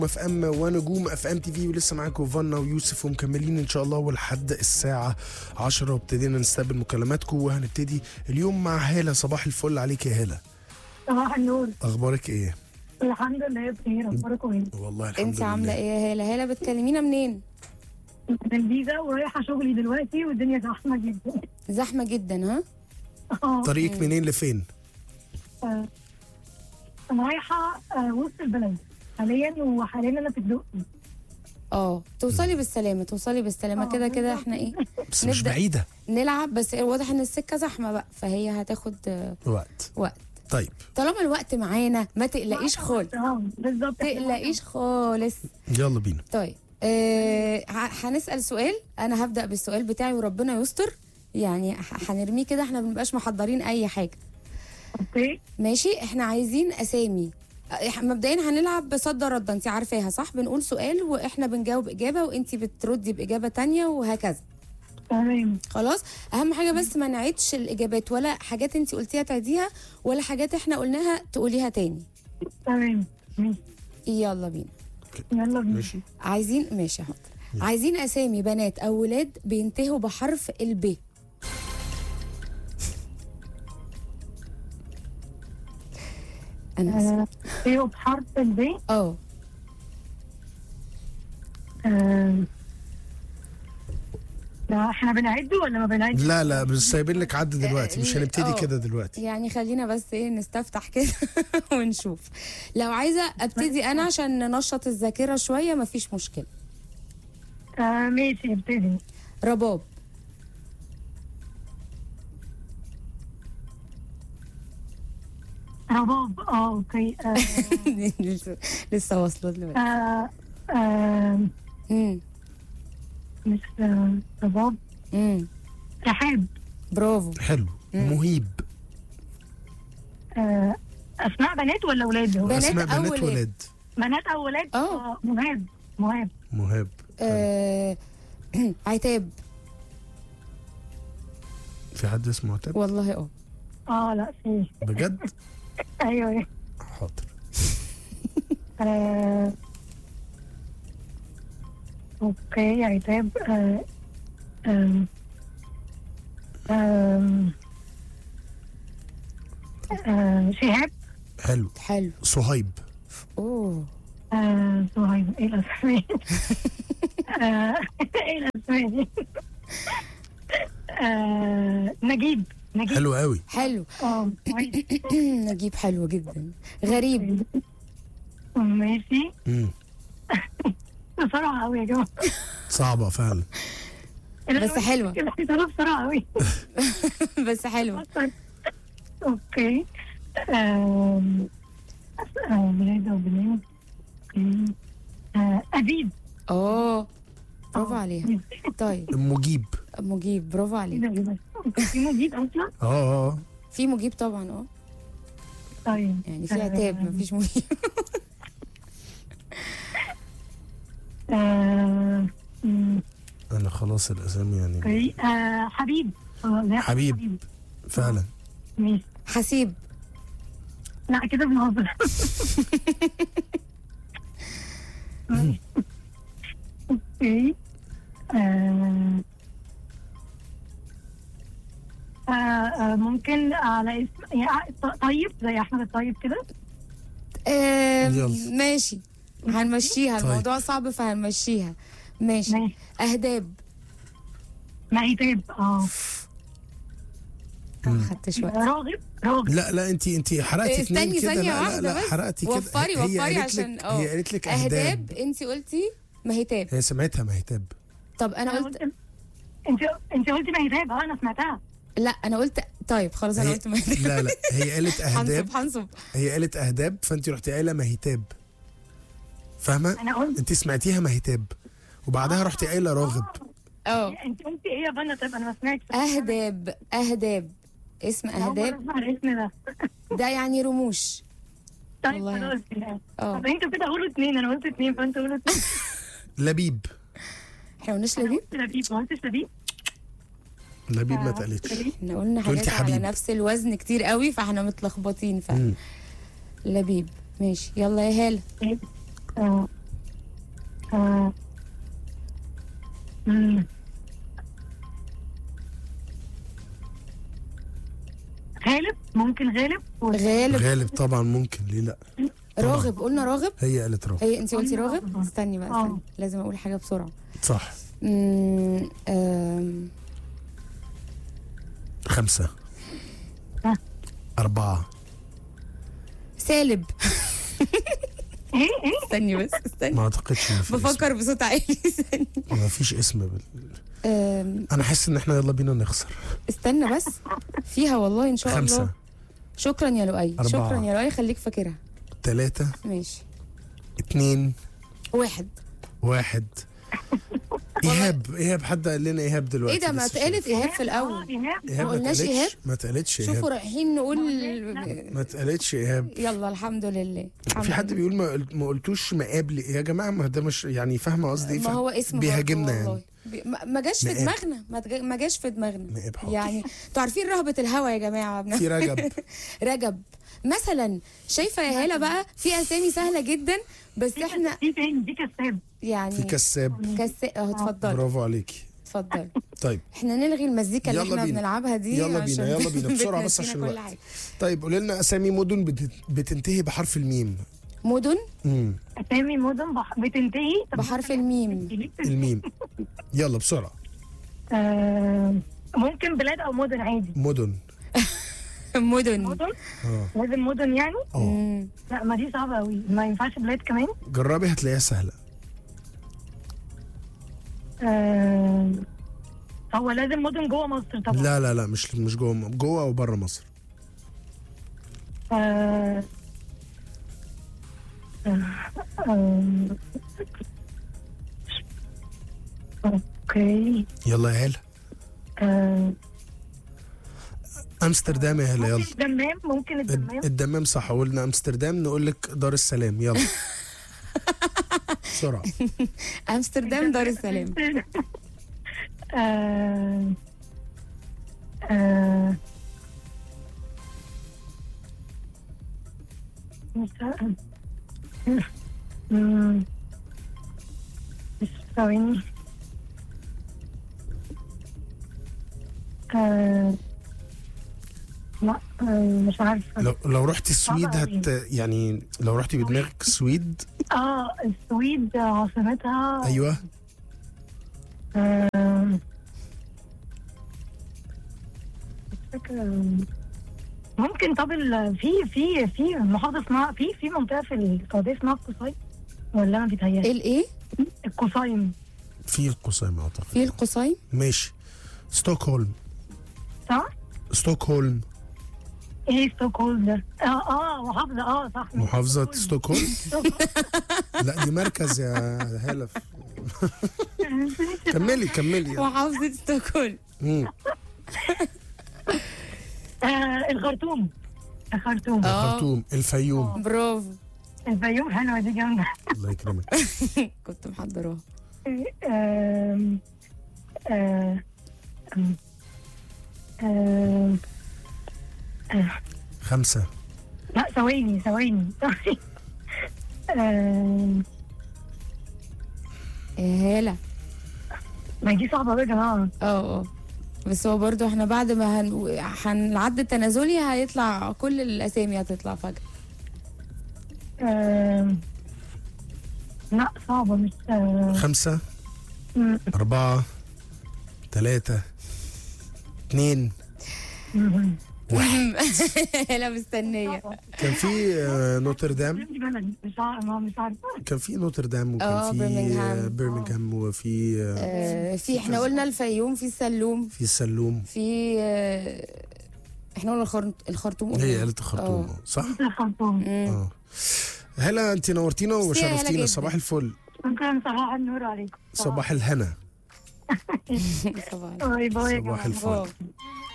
اف ام ونجوم اف ام تي في ولسه معاكم فانا ويوسف ومكملين ان شاء الله ولحد الساعه 10 وابتدينا نستقبل مكالماتكم وهنبتدي اليوم مع هاله صباح الفل عليك يا هاله صباح النور اخبارك ايه الحمد لله بخير اخباركم ايه؟ والله الحمد انت لله عامله ايه يا هاله هاله بتكلمينا منين من الجيزه ورايحه شغلي دلوقتي والدنيا زحمه جدا زحمه جدا ها اه طريقك منين لفين آه، انا رايحه آه، وسط البلد حاليا وحاليا انا في الدقي اه توصلي بالسلامه توصلي بالسلامه آه، كده كده بالظبط. احنا ايه بس مش نبدأ. بعيده نلعب بس واضح ان السكه زحمه بقى فهي هتاخد آه، وقت وقت طيب طالما الوقت معانا ما تقلقيش خالص اه بالظبط تقلقيش خالص يلا بينا طيب آه ه- هنسال سؤال انا هبدا بالسؤال بتاعي وربنا يستر يعني ح- هنرميه كده احنا ما بنبقاش محضرين اي حاجه اوكي ماشي احنا عايزين اسامي إح- مبدئيا هنلعب بصد رد انت عارفاها صح بنقول سؤال واحنا بنجاوب اجابه وانت بتردي باجابه تانية وهكذا تمام خلاص اهم حاجه بس ما نعيدش الاجابات ولا حاجات انت قلتيها تعيديها ولا حاجات احنا قلناها تقوليها تاني تمام ماشي يلا بينا يلا بينا ماشي عايزين ماشي حاضر عايزين اسامي بنات او ولاد بينتهوا بحرف الب انا آه، اسف ايه بحرف الب اه آه، لا احنا بنعد ولا ما بنعدش؟ لا لا بس سايبين لك عد دلوقتي مش هنبتدي آه. كده دلوقتي يعني خلينا بس ايه نستفتح كده ونشوف لو عايزه ابتدي انا عشان ننشط الذاكره شويه مفيش مشكله آه ماشي ابتدي رباب رباب اه اوكي آه، لسه- لسه واصله دلوقتي آه، آه، امم مش آه، رباب امم رحاب برافو حلو مهيب آه، اسماء بنات ولا اولاد هو؟ بنات اسماء أو بنات ولاد. ولاد بنات او ولاد آه. آه، مهاب مهاب مهاب آه عتاب في حد اسمه عتاب والله اه اه لا في بجد ايوه أيوة. حاضر آه، اوكي عتاب آه، آم، آم، آه، شهاب حلو حلو صهيب اوه آه، صهيب ايه الاسماء آه، ايه الاسماء دي آه، نجيب نجيب حلو قوي حلو اه كويس. نجيب حلو جدا غريب ماشي مم. بسرعة قوي يا جماعة صعبة فعلا بس حلوة. كده بسرعة بسرعة قوي بس حلوه اوكي آم، آه، ولاد وبنات اوكي آه، أديب اه برافو عليها طيب مجيب مجيب برافو ايه عليك ده ايه ده في مجيد اصلا اه اه في مجيب طبعا اه طيب يعني في عتاب مفيش مجيب آه، مم، انا خلاص الاسامي يعني اوكي آه، حبيب آه، لا، حبيب. فعلا ماشي حسيب لا كده بنهزر اوكي آه، آه، آه، ممكن على اسم يعني طيب زي احمد الطيب كده آم، يلا. ماشي هنمشيها طيب. الموضوع صعب فهنمشيها ماشي ماشي اهداب مهيتاب اه مم. خدتش وقت راغب راغب لا لا انت انت حرقتي اتنين استني كده ثانية لا لا واحدة لا بس حرقتي كده وفري هي وفري قالت عشان لك اه هي قالت لك اهداب اهداب انت قلتي مهتاب هي سمعتها مهتاب طب انا انا قلت قلت انت انت قلتي مهيتاب اه انا سمعتها لا انا قلت طيب خلاص انا هي- قلت مهتاب لا لا هي قالت اهداب هنصب هنصب هي قالت اهداب فانت رحتي قايله مهتاب فاهمه انا قلت انت سمعتيها مهتاب وبعدها رحتي قايله راغب اه انت قلتي ايه يا بنا طيب انا ما سمعتش اهداب اهداب اسم أول مرة اهداب أسمع الاسم ده ده يعني رموش طيب والله. خلاص لا. اه طب انتوا كده قولوا اثنين انا قلت اثنين فانتوا قولوا اثنين لبيب احنا قلناش انا لبيب قلت لبيب ما قلتش لبيب لبيب ما آه، اتقالتش لبيب. احنا قلنا قلتي حاجات على حبيب. نفس الوزن كتير قوي فاحنا متلخبطين فعلا مم. لبيب ماشي يلا يا هاله آه، مم. غالب ممكن غالب و- غالب غالب طبعا ممكن ليه لا راغب قلنا راغب هي قالت راغب هي انت قلتي قلنا راغب راغب. استني بقى اه. استني لازم اقول حاجه بسرعه صح مم، آم، خمسة ها. أربعة سالب ايه ايه استني بس استني ما أعتقدش إن في بفكر بصوت عالي استني اسم. ما فيش اسم بال... آم، أنا حاسس إن إحنا يلا بينا نخسر استنى بس فيها والله ان شاء خمسة الله شكرا يا لؤي أربعة. شكرا يا لؤي خليك فاكرها ثلاثة ماشي اتنين واحد واحد إيهاب إيهاب حد قال لنا إيهاب دلوقتي ايه ده ما لسه اتقالت شايف. ايهاب في اه الاول ايهاب إيهاب ما ما قلناش اتقالتش إيهاب؟ ما اتقالتش شوفوا إيهاب رايحين نقول ما اتقالتش إيهاب يلا الحمد لله الحمد في حد لله. بيقول ما, قلت- ما قلتوش مقابل يا جماعة ما ده مش يعني فاهمة قصدي إيه ما هو اسم برضه بيهاجمنا والله. يعني بي- ما- ما جاش في مقاب. دماغنا ما تج- ما جاش في دماغنا مقاب حاضر. يعني انتوا عارفين رهبه الهوى يا جماعه في رجب رجب مثلا شايفه يا هاله بقى في اسامي سهله جدا بس احنا في تاني في كساب يعني في كساب كس اهو اتفضل برافو عليكي اتفضل طيب احنا نلغي المزيكا اللي يلا احنا بينا. بنلعبها دي يلا بينا، عشان يلا بينا، بسرعة بس بتنسينا عشان كل الوقت. حاجة. طيب قولي لنا اسامي مدن بت- بتنتهي بحرف الميم مدن امم اسامي مدن بح... بتنتهي طب بحرف الميم الميم يلا بسرعه آه ممكن بلاد او مدن عادي مدن مدن مدن اه لازم مدن يعني اه مم. لا ما دي صعبه قوي ما ينفعش بلاد كمان جربي هتلاقيها سهله آه هو لازم مدن جوه مصر طبعا لا لا لا مش مش جوه جوه او بره مصر آه آه آه اوكي يلا يا هلا آه امستردام يا هلا يلا ممكن الدمام ممكن الد- الدمام الدمام صح قلنا امستردام نقول لك دار السلام يلا بسرعه امستردام دار السلام آه آه مش عارف. مم. بس ثواني آه لا آه مش عارفة لو لو رحتي السويد صعبة هت يعني لو رحتي بدماغك السويد اه السويد عاصمتها ايوه آه، مش فاكرة ممكن طب ال- في في في محافظة اسمها في في منطقة في السعودية اسمها القصيم ولا أنا بيتهيألي الايه القصيم في القصيم اعتقد في القصيم ماشي ستوكهولم صح؟ ستوكهولم ايه ستوكهولم ده؟ اه اه محافظة اه صح محافظة ستوكهولم لا دي مركز يا هالة كملي كملي محافظه ستوكهولم مم. آه الخرطوم الخرطوم اه. خرطوم الفيوم برافو الفيوم حلوة دي جامدة الله يكرمك كنت محضراها آم، آه، آم، آم، خمسة لا ثواني ثواني آم، يا هاله ما دي صعبة أوي يا جماعة اه اه بس هو برضو احنا بعد ما هن... هنعد التنازلي هيطلع كل الاسامي هتطلع فجاه آم، لا صعبة مش آه، خمسة م- أربعة ثلاثة اثنين م- واحد هاله مستنيه كان في آه، نوتردام دي بلد مش عارفة ما مش عارفة كان في نوتردام آه، وكان في برمنغهام. آه، برمنغهام وفي آه، آه في احنا قلنا الفيوم في السلوم في السلوم في آه احنا قلنا الخرط... الخرطوم هي قلنا. قالت الخرطوم آه. آه، صح؟ الخرطوم مم. اه هلا انت نورتينا ميرسي يا هلا وشرفتينا جدا. صباح الفل شكرا صباح النور عليكم صباح الهنا صباح باي باي يا صباح جماعة. الفل باي.